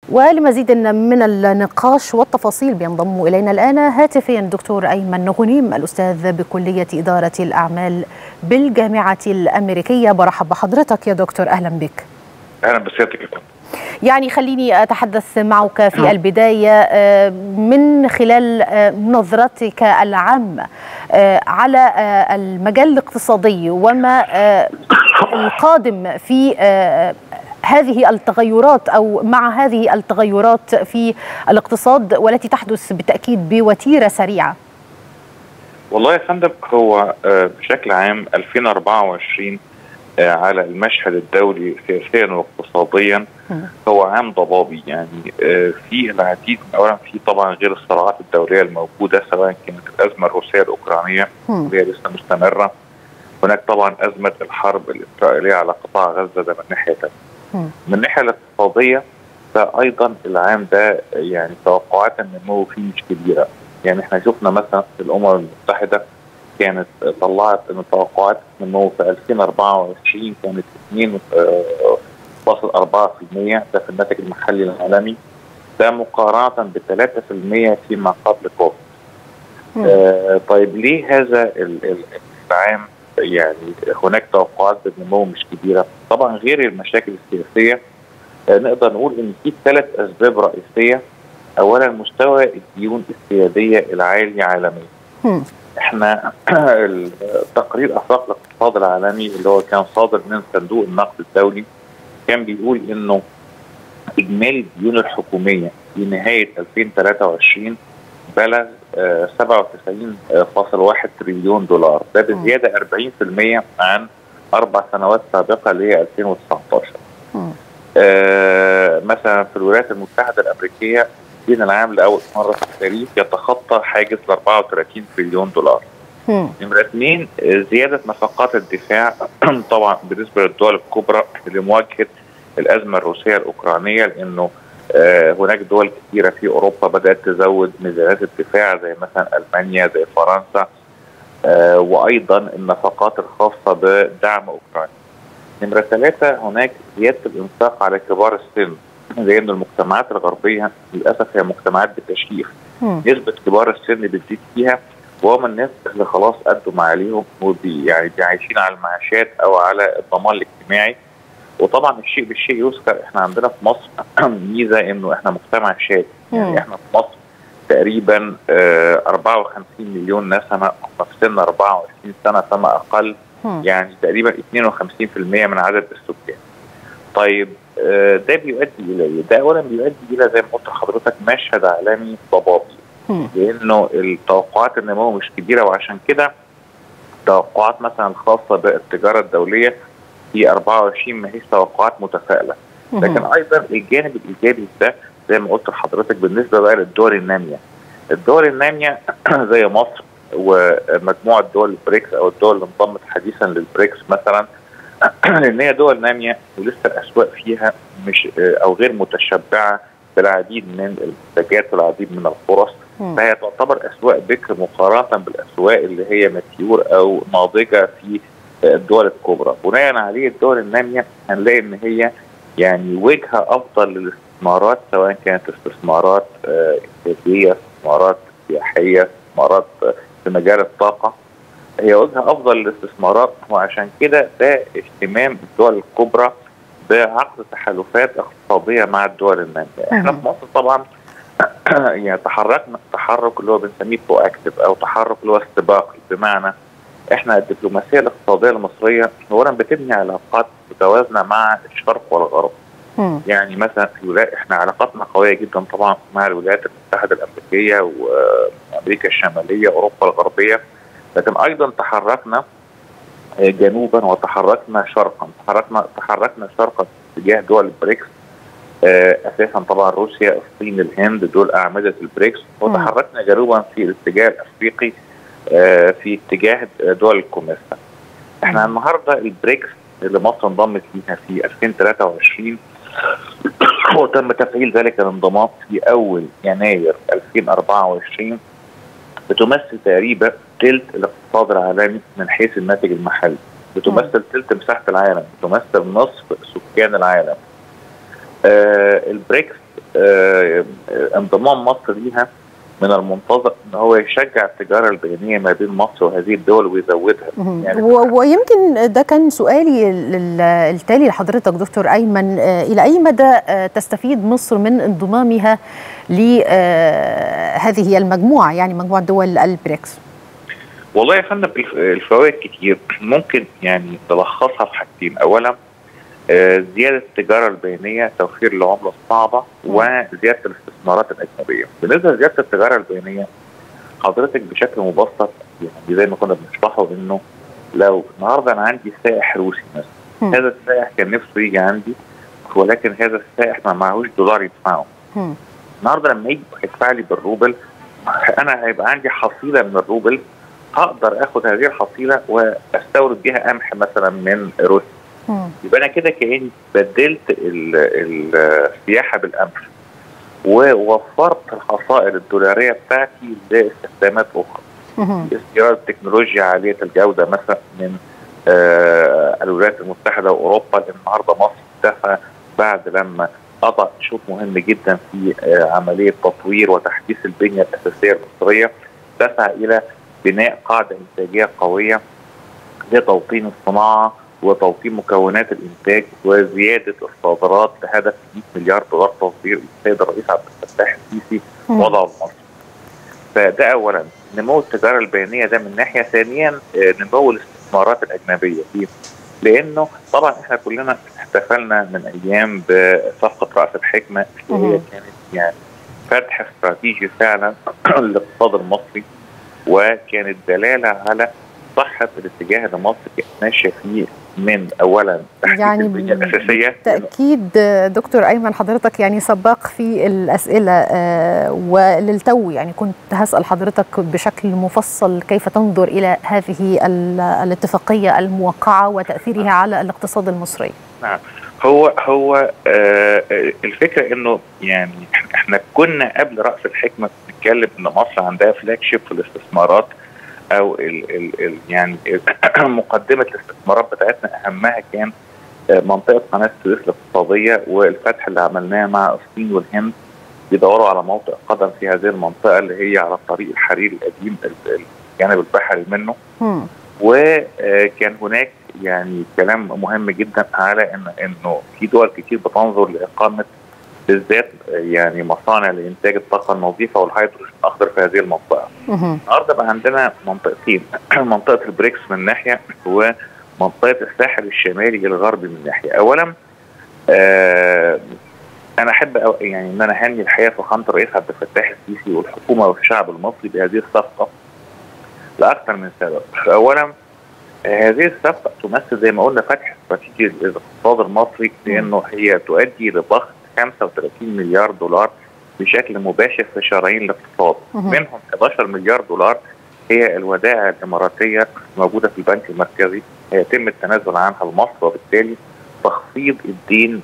ولمزيد من النقاش والتفاصيل بينضم الينا الان هاتفيا الدكتور ايمن غنيم الاستاذ بكليه اداره الاعمال بالجامعه الامريكيه برحب بحضرتك يا دكتور اهلا بك. اهلا بسيادتك يعني خليني اتحدث معك في البدايه من خلال نظرتك العامه على المجال الاقتصادي وما القادم في هذه التغيرات او مع هذه التغيرات في الاقتصاد والتي تحدث بالتاكيد بوتيره سريعه. والله يا فندم هو بشكل عام 2024 على المشهد الدولي سياسيا واقتصاديا هو عام ضبابي يعني في العديد اولا في طبعا غير الصراعات الدوليه الموجوده سواء كانت الازمه الروسيه الاوكرانيه اللي هي لسه مستمره هناك طبعا ازمه الحرب الاسرائيليه على قطاع غزه ده من ناحيه ثانيه. من الناحيه الاقتصاديه فايضا العام ده يعني توقعات النمو فيه مش كبيره يعني احنا شفنا مثلا في الامم المتحده كانت طلعت ان توقعات النمو في 2024 كانت 2.4% ده في الناتج المحلي العالمي ده مقارنه ب 3% فيما قبل كوفيد. آه طيب ليه هذا العام يعني هناك توقعات بالنمو مش كبيره؟ طبعا غير المشاكل السياسيه آه نقدر نقول ان في ثلاث اسباب رئيسيه اولا مستوى الديون السياديه العالي عالميا. احنا تقرير افاق الاقتصاد العالمي اللي هو كان صادر من صندوق النقد الدولي كان بيقول انه اجمالي الديون الحكوميه في نهايه 2023 بلغ 97.1 تريليون دولار ده بزياده 40% عن اربع سنوات سابقه اللي هي 2019 آه مثلا في الولايات المتحده الامريكيه الدين العام لاول مره في التاريخ يتخطى حاجز ل 34 تريليون دولار. نمره اثنين زياده نفقات الدفاع طبعا بالنسبه للدول الكبرى لمواجهه الازمه الروسيه الاوكرانيه لانه آه هناك دول كثيره في اوروبا بدات تزود ميزانيات الدفاع زي مثلا المانيا زي فرنسا آه وايضا النفقات الخاصه بدعم اوكرانيا. نمره ثلاثه هناك زياده الانفاق على كبار السن لان المجتمعات الغربيه للاسف هي مجتمعات بتشيخ نسبه كبار السن بتزيد فيها وهم الناس اللي خلاص ادوا ما عليهم وبي يعني عايشين على المعاشات او على الضمان الاجتماعي وطبعا الشيء بالشيء يذكر احنا عندنا في مصر ميزه انه احنا مجتمع شاب يعني احنا في مصر تقريبا اه 54 مليون نسمه هم في سن 24 سنه فما اقل يعني تقريبا 52% من عدد السكان. طيب ده بيؤدي الى ايه؟ ده اولا بيؤدي الى زي ما قلت لحضرتك مشهد عالمي ضبابي لانه التوقعات النمو مش كبيره وعشان كده توقعات مثلا الخاصه بالتجاره الدوليه في 24 ما هيش توقعات متفائله لكن ايضا الجانب الايجابي ده زي ما قلت لحضرتك بالنسبه بقى للدول الناميه الدول الناميه زي مصر ومجموعه دول البريكس او الدول اللي انضمت حديثا للبريكس مثلا لان هي دول ناميه ولسه الاسواق فيها مش او غير متشبعه بالعديد من المنتجات والعديد من الفرص فهي تعتبر اسواق بكر مقارنه بالاسواق اللي هي ماتيور او ناضجه في الدول الكبرى بناء عليه الدول الناميه هنلاقي ان هي يعني وجهه افضل للاستثمارات سواء كانت استثمارات انتاجيه استثمارات سياحيه استثمارات في مجال الطاقه هي وجهه افضل للاستثمارات وعشان كده ده اهتمام الدول الكبرى بعقد تحالفات اقتصاديه مع الدول الناميه. احنا في مصر طبعا يعني تحركنا تحرك اللي هو بنسميه برو اكتف او تحرك اللي هو استباقي بمعنى احنا الدبلوماسيه الاقتصاديه المصريه اولا بتبني علاقات متوازنه مع الشرق والغرب. م. يعني مثلا احنا علاقاتنا قويه جدا طبعا مع الولايات المتحده الامريكيه وامريكا الشماليه اوروبا الغربيه لكن ايضا تحركنا جنوبا وتحركنا شرقا تحركنا تحركنا شرقا تجاه دول البريكس اساسا طبعا روسيا الصين الهند دول اعمده البريكس وتحركنا جنوبا في الاتجاه الافريقي في اتجاه دول الكوميسا احنا النهارده البريكس اللي مصر انضمت ليها في 2023 وتم تفعيل ذلك الانضمام في اول يناير 2024 بتمثل تقريبا ثلث الاقتصاد العالمي من حيث الناتج المحلي بتمثل ثلث مساحه العالم بتمثل نصف سكان العالم آه البريكس انضمام مصر ليها من المنتظر ان هو يشجع التجاره البينيه ما بين مصر وهذه الدول ويزودها يعني ويمكن ده كان سؤالي التالي لحضرتك دكتور ايمن الى اي مدى تستفيد مصر من انضمامها لهذه المجموعه يعني مجموعه دول البريكس؟ والله يا فندم الفوائد كتير ممكن يعني تلخصها في حاجتين اولا زياده التجاره البينيه توفير العمله الصعبه وزياده الاستثمارات الاجنبيه بالنسبه لزياده التجاره البينيه حضرتك بشكل مبسط يعني زي ما كنا بنشرحه انه لو النهارده انا عندي سائح روسي مثلا هذا السائح كان نفسه يجي عندي ولكن هذا السائح ما معهوش دولار يدفعه النهارده لما يجي يدفع لي بالروبل انا هيبقى عندي حصيله من الروبل هقدر اخد هذه الحصيله واستورد بها قمح مثلا من روسيا يبقى انا كده كاني بدلت السياحه بالقمح ووفرت الحصائل الدولاريه بتاعتي لاستخدامات اخرى استيراد تكنولوجيا عاليه الجوده مثلا من آه الولايات المتحده واوروبا لان النهارده مصر دفع بعد لما قطع شوط مهم جدا في آه عمليه تطوير وتحديث البنيه الاساسيه المصريه دفع الى بناء قاعده انتاجيه قويه لتوطين الصناعه وتوطين مكونات الانتاج وزياده الصادرات بهدف 100 مليار دولار تصدير السيد الرئيس عبد الفتاح السيسي وضعه في مصر. فده اولا نمو التجاره البينيه ده من ناحيه ثانيا نمو الاستثمارات الاجنبيه فيه لانه طبعا احنا كلنا احتفلنا من ايام بصفقه راس الحكمه اللي هي كانت يعني فتح استراتيجي فعلا للاقتصاد المصري وكانت دلاله على صحه الاتجاه اللي مصر كانت ماشيه فيه من اولا تحديد يعني البنيه الاساسيه تاكيد دكتور ايمن حضرتك يعني سباق في الاسئله آه وللتو يعني كنت هسال حضرتك بشكل مفصل كيف تنظر الى هذه الاتفاقيه الموقعه وتاثيرها على الاقتصاد المصري نعم هو هو آه الفكره انه يعني احنا كنا قبل راس الحكمه بنتكلم ان مصر عندها فلاج شيب في الاستثمارات او ال ال ال يعني مقدمه الاستثمارات بتاعتنا اهمها كان منطقه قناه السويس الاقتصاديه والفتح اللي عملناه مع الصين والهند بيدوروا على موطئ قدم في هذه المنطقه اللي هي على الطريق الحريري القديم الجانب البحري منه وكان هناك يعني كلام مهم جدا على ان انه في دول كتير بتنظر لاقامه بالذات يعني مصانع لانتاج الطاقه النظيفه والهيدروجين الاخضر في هذه المنطقه. النهارده بقى عندنا منطقتين منطقه البريكس من ناحيه ومنطقه الساحل الشمالي الغربي من ناحيه. اولا آه انا احب يعني ان انا اهني الحقيقه فخامه الرئيس عبد الفتاح السيسي والحكومه والشعب المصري بهذه الصفقه لاكثر من سبب. اولا هذه الصفقه تمثل زي ما قلنا فتح استراتيجي للاقتصاد المصري لانه هي تؤدي لضخ 35 مليار دولار بشكل مباشر في شرايين الاقتصاد منهم 11 مليار دولار هي الودائع الاماراتيه موجوده في البنك المركزي هيتم التنازل عنها لمصر وبالتالي تخفيض الدين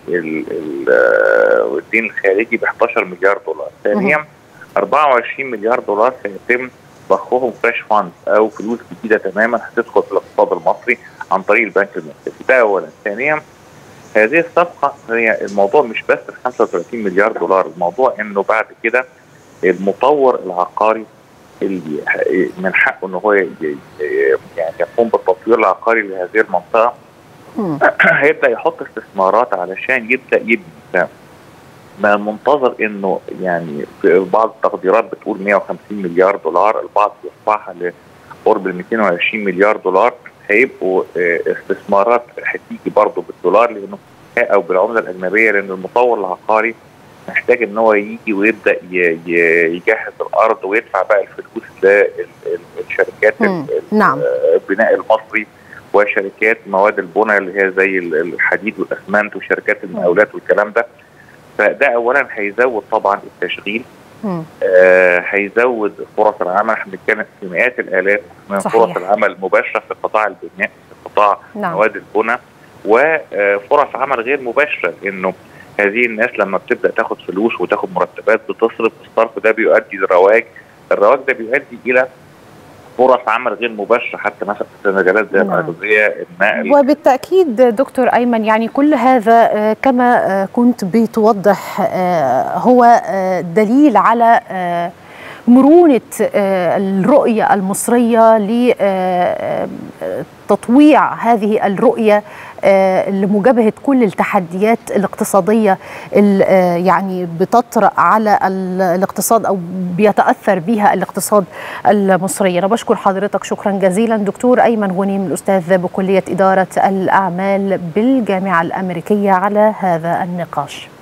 الدين الخارجي ب 11 مليار دولار ثانيا 24 مليار دولار سيتم ضخهم فريش فاند او فلوس جديده تماما هتدخل في الاقتصاد المصري عن طريق البنك المركزي ده اولا ثانيا هذه الصفقة هي الموضوع مش بس ال 35 مليار دولار الموضوع انه بعد كده المطور العقاري اللي من حقه ان هو يعني يقوم بالتطوير العقاري لهذه المنطقة هيبدأ يحط استثمارات علشان يبدأ يبني ما المنتظر انه يعني في بعض التقديرات بتقول 150 مليار دولار البعض يرفعها لقرب ال 220 مليار دولار هيبقوا استثمارات هتيجي برضه بالدولار لانه او بالعمله الاجنبيه لان المطور العقاري محتاج ان هو يجي ويبدا يجهز الارض ويدفع بقى الفلوس للشركات نعم. البناء المصري وشركات مواد البناء اللي هي زي الحديد والاسمنت وشركات المقاولات والكلام ده فده اولا هيزود طبعا التشغيل آه هيزود فرص العمل احنا بنتكلم في مئات الالاف من صحيح. فرص العمل المباشره في قطاع البناء في قطاع نعم. مواد البناء وفرص عمل غير مباشره لانه هذه الناس لما بتبدا تاخد فلوس وتاخد مرتبات بتصرف الصرف ده بيؤدي لرواج الرواج ده بيؤدي الى فرص عمل غير مباشره حتى مثلا في مجالات زي الاغذيه النقل وبالتاكيد دكتور ايمن يعني كل هذا كما كنت بتوضح هو دليل على مرونه الرؤيه المصريه لتطويع هذه الرؤيه لمجابهه كل التحديات الاقتصاديه اللي يعني بتطرا على الاقتصاد او بيتاثر بها الاقتصاد المصري انا بشكر حضرتك شكرا جزيلا دكتور ايمن غنيم الاستاذ بكليه اداره الاعمال بالجامعه الامريكيه على هذا النقاش